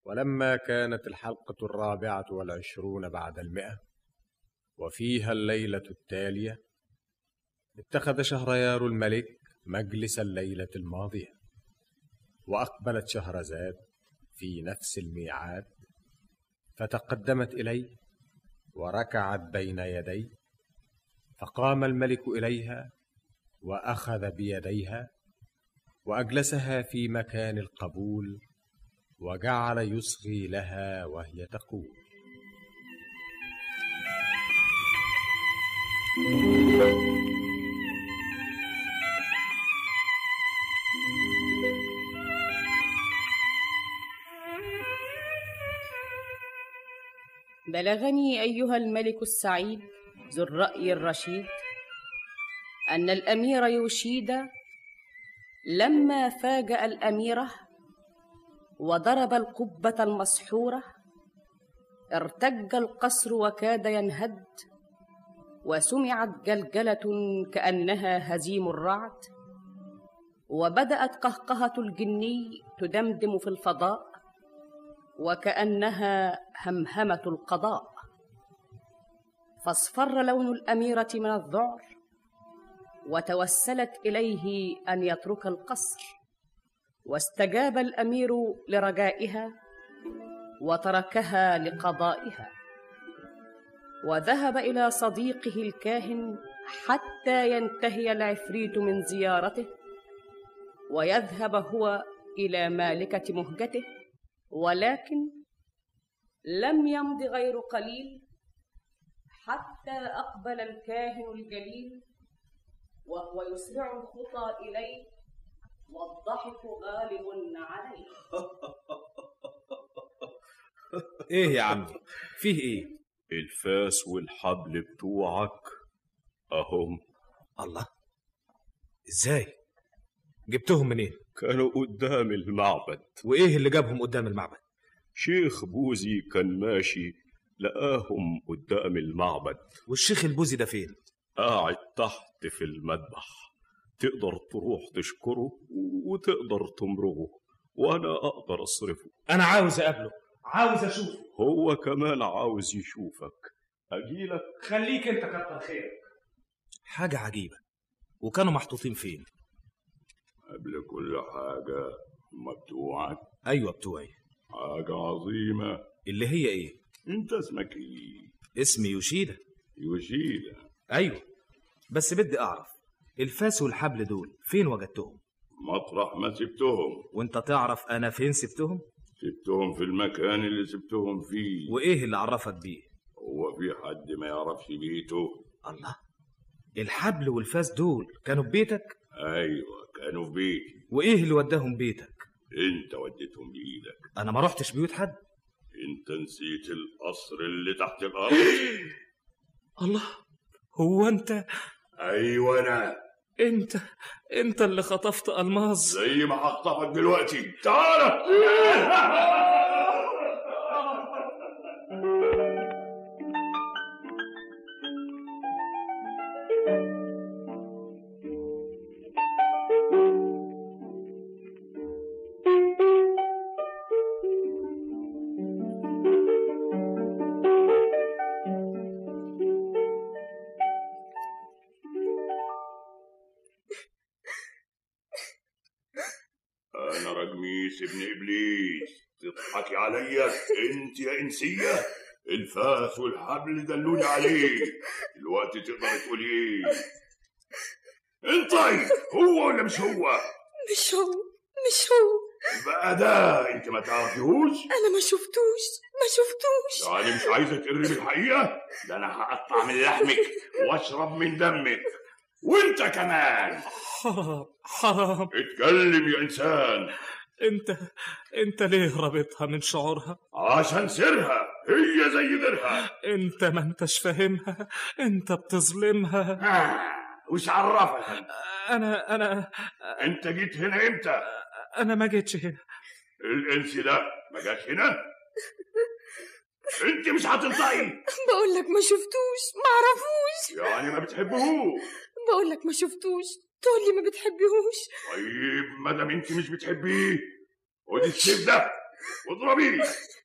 ولما كانت الحلقة الرابعة والعشرون بعد المئة وفيها الليلة التالية اتخذ شهريار الملك مجلس الليلة الماضية وأقبلت شهرزاد في نفس الميعاد فتقدمت إليه وركعت بين يديه فقام الملك إليها وأخذ بيديها وأجلسها في مكان القبول وجعل يصغي لها وهي تقول بلغني ايها الملك السعيد ذو الراي الرشيد ان الامير يوشيدا لما فاجا الاميره وضرب القبه المسحوره ارتج القصر وكاد ينهد وسمعت جلجله كانها هزيم الرعد وبدات قهقهه الجني تدمدم في الفضاء وكانها همهمه القضاء فاصفر لون الاميره من الذعر وتوسلت اليه ان يترك القصر واستجاب الامير لرجائها وتركها لقضائها وذهب الى صديقه الكاهن حتى ينتهي العفريت من زيارته ويذهب هو الى مالكه مهجته ولكن لم يمض غير قليل حتى اقبل الكاهن الجليل وهو يسرع الخطى اليه والضحك غالب عليه ايه يا عمي فيه ايه الفاس والحبل بتوعك اهم الله ازاي جبتهم منين كانوا قدام المعبد وايه اللي جابهم قدام المعبد شيخ بوزي كان ماشي لقاهم قدام المعبد والشيخ البوزي ده فين قاعد تحت في المذبح تقدر تروح تشكره وتقدر تمرغه وانا اقدر اصرفه انا عاوز اقابله عاوز اشوفه هو كمان عاوز يشوفك اجيلك خليك انت كتر خيرك حاجه عجيبه وكانوا محطوطين فين قبل كل حاجة هما بتوعك ايوه بتوعي حاجة عظيمة اللي هي ايه انت اسمك ايه اسمي يوشيدا يوشيدا ايوه بس بدي اعرف الفاس والحبل دول فين وجدتهم مطرح ما سبتهم وانت تعرف انا فين سبتهم سبتهم في المكان اللي سبتهم فيه وايه اللي عرفك بيه هو في حد ما يعرفش بيته الله الحبل والفاس دول كانوا في بيتك ايوه كانوا في بيتي وايه اللي وداهم بيتك انت وديتهم بايدك انا ما رحتش بيوت حد انت نسيت القصر اللي تحت الارض الله هو انت ايوه انا انت انت اللي خطفت الماظ زي ما هخطفك دلوقتي تعال انا رجميس ابن ابليس تضحكي عليا انت يا انسيه الفاس والحبل دلوني عليه دلوقتي تقدر تقولي ايه انطي هو ولا مش هو مش هو مش هو بقى ده انت ما تعرفيهوش انا ما شفتوش ما شفتوش يعني مش عايزه تقري بالحقيقه ده انا هقطع من لحمك واشرب من دمك وانت كمان حرام حرام اتكلم يا انسان انت انت ليه رابطها من شعورها عشان سرها هي زي غيرها انت ما انتش فاهمها انت بتظلمها آه، وش عرفها انا انا انت جيت هنا امتى انا ما جيتش هنا الانس ده ما جاش هنا انت مش هتنطقي بقول لك ما شفتوش ما اعرفوش يعني ما بتحبهوش بقول لك ما شفتوش تقول لي ما بتحبيهوش طيب ما دام انت مش بتحبيه خدي السيف ده واضربيه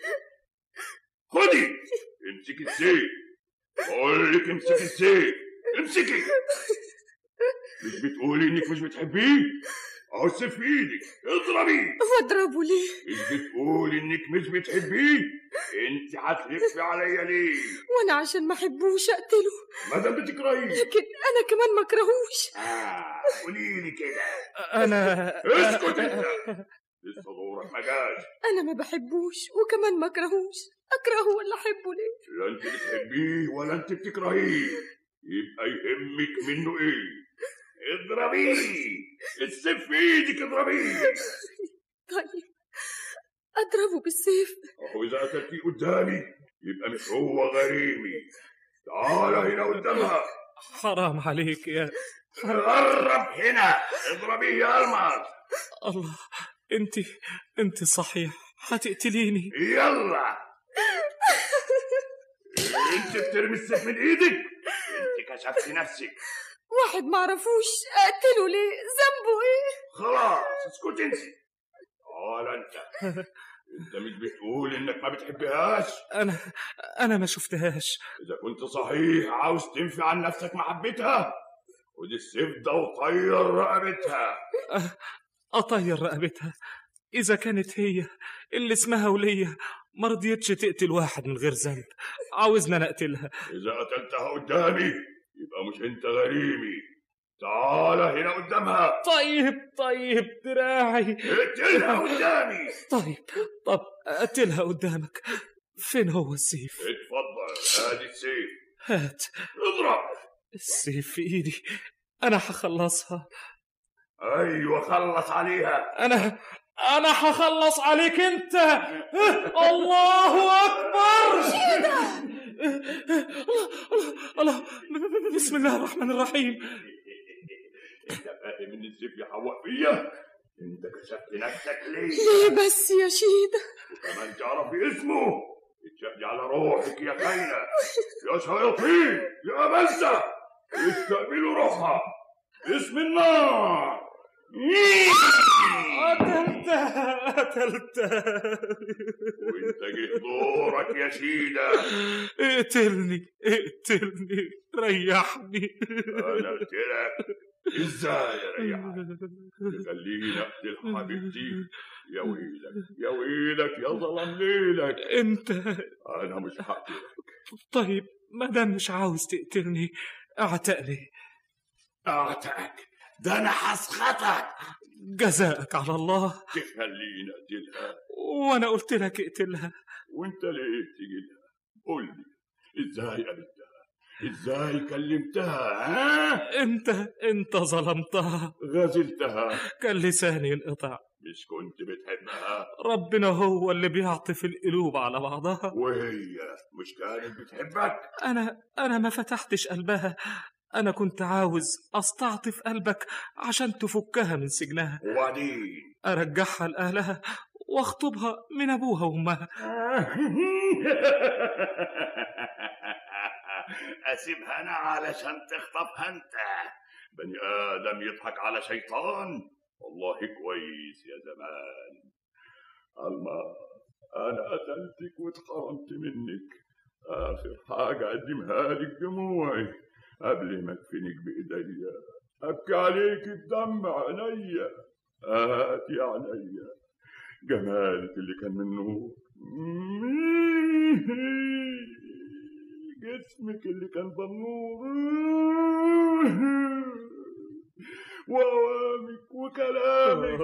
خدي امسكي السيف بقول لك امسكي السيف امسكي مش بتقولي انك مش بتحبيه اهو السيف في ايدك اضربيه واضربه ليه مش بتقولي انك مش بتحبيه انت هتلفي عليا ليه وانا عشان ما احبوش اقتله ما دام بتكرهيه لكن انا كمان ما اكرهوش آه قولي لي كده انا اسكت انت لسه دورك ما جاش انا ما بحبوش وكمان ما اكرهوش اكرهه ولا احبه ليه لا انت بتحبيه ولا انت بتكرهيه يبقى يهمك منه ايه اضربيه السيف في ايدك اضربيه طيب اضربه بالسيف اهو اذا قتلتيه قدامي يبقى مش هو غريمي تعال هنا قدامها حرام عليك يا قرب هنا اضربيه يا المر الله انت انت صحيح هتقتليني يلا انت بترمي السيف من ايدك انت كشفتي نفسك واحد ما اعرفوش اقتله ليه ذنبه ايه خلاص اسكت انت تعال انت انت مش بتقول انك ما بتحبهاش انا انا ما شفتهاش اذا كنت صحيح عاوز تنفي عن نفسك محبتها خد السيف ده وطير رقبتها اطير رقبتها اذا كانت هي اللي اسمها ولية ما رضيتش تقتل واحد من غير ذنب عاوزنا انا اقتلها اذا قتلتها قدامي يبقى مش انت غريمي تعال هنا قدامها طيب طيب دراعي اقتلها قدامي طيب طب اقتلها قدامك فين هو السيف اتفضل ادي السيف هات اضرب السيف في ايدي انا هخلصها ايوه خلص عليها انا انا هخلص عليك انت الله اكبر الله الله بسم الله الرحمن الرحيم انت فاهم ان السيف يحوق فيا انت كشفت نفسك ليه ليه بس يا شيدة وكمان تعرفي اسمه اتشهدي على روحك يا خاينة يا شياطين يا ملسة استقبلوا روحها اسم النار قتلتها قتلتها وانت جه دورك يا شيدة اقتلني اقتلني ريحني انا قلت لك ازاي اريحك تخليني اقتل حبيبتي يا ويلك يا ويلك يا ظلم ليلك انت انا مش هقتلك طيب ما دام مش عاوز تقتلني اعتقلي اعتقك ده انا هسخطك جزاءك على الله تخليني اقتلها وانا قلت لك اقتلها وانت ليه تجيلها قول لي ازاي قابلتها ازاي كلمتها ها انت انت ظلمتها غزلتها كان لساني ينقطع مش كنت بتحبها ربنا هو اللي بيعطف القلوب على بعضها وهي مش كانت بتحبك انا انا ما فتحتش قلبها انا كنت عاوز استعطف قلبك عشان تفكها من سجنها وبعدين ارجعها لاهلها واخطبها من ابوها وامها اسيبها انا علشان تخطفها انت بني ادم يضحك على شيطان والله كويس يا زمان الما انا قتلتك واتحرمت منك اخر حاجه اقدمها لك دموعي قبل ما ادفنك بايديا ابكي عليك بدم عينيا هاتي عينيا جمالك اللي كان من نور جسمك اللي كان بنور وأوامك وكلامك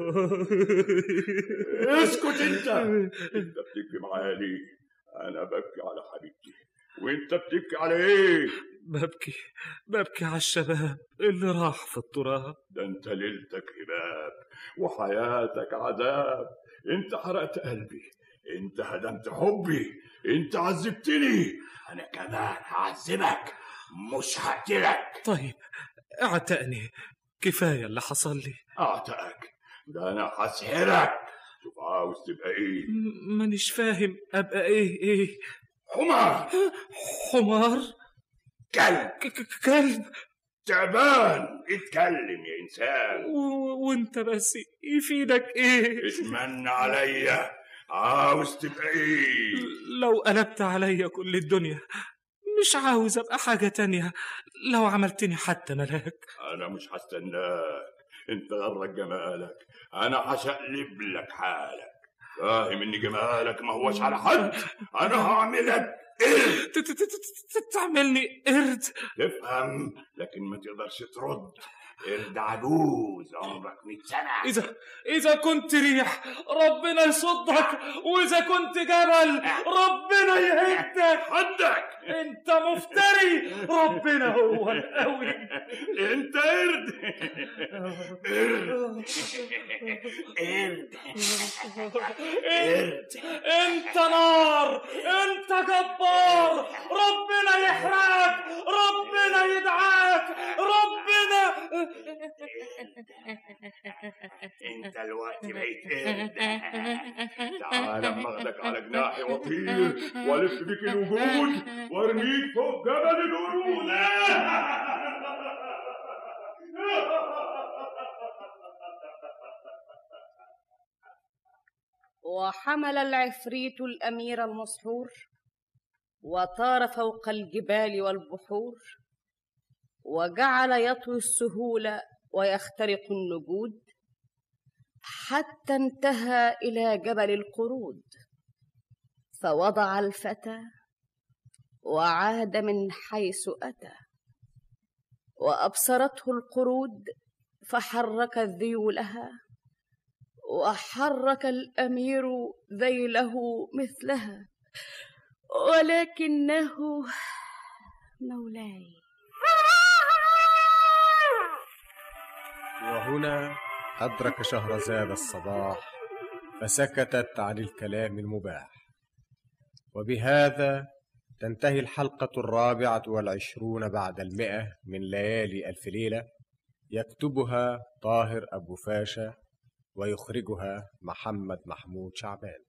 اسكت انت انت بتكذب معايا ليه انا ببكي على حبيبتي وانت بتبكي على ايه ببكي ببكي على الشباب اللي راح في التراب ده انت ليلتك هباب وحياتك عذاب انت حرقت قلبي انت هدمت حبي انت عذبتني انا كمان هعذبك مش هقتلك طيب اعتقني كفاية اللي حصل لي اعتقك ده انا هسهرك شوف عاوز تبقى ايه م- مانيش فاهم ابقى ايه ايه حمار حمار كلب ك- ك- كلب تعبان اتكلم يا انسان و- وانت بس يفيدك ايه اتمنى عليا عاوز تبقى ايه لو قلبت عليا كل الدنيا مش عاوز ابقى حاجة تانية لو عملتني حتى ملاك انا مش هستناك انت غرك جمالك انا هشقلب لك حالك فاهم ان جمالك ما هوش على حد انا هعملك ايه ت- ت- ت- ت- تعملني قرد تفهم لكن ما تقدرش ترد قرد عجوز عمرك 100 سنه إذا إذا كنت ريح ربنا يصدك وإذا كنت جبل ربنا يهدك حدك أنت مفتري ربنا هو القوي انت قرد قرد أنت أنت نار أنت جبار ربنا يحرقك ربنا يدعاك ربنا انت الوقت بقيت قرد تعال اما اخدك على جناحي واطير والف بيك الوجود وارميك فوق جبل القرود وحمل العفريت الامير المسحور وطار فوق الجبال والبحور وجعل يطوي السهول ويخترق النجود حتى انتهى الى جبل القرود فوضع الفتى وعاد من حيث اتى وابصرته القرود فحركت ذيولها وحرك الامير ذيله مثلها ولكنه مولاي وهنا أدرك شهرزاد الصباح فسكتت عن الكلام المباح وبهذا تنتهي الحلقة الرابعة والعشرون بعد المئة من ليالي ألف ليلة يكتبها طاهر أبو فاشا ويخرجها محمد محمود شعبان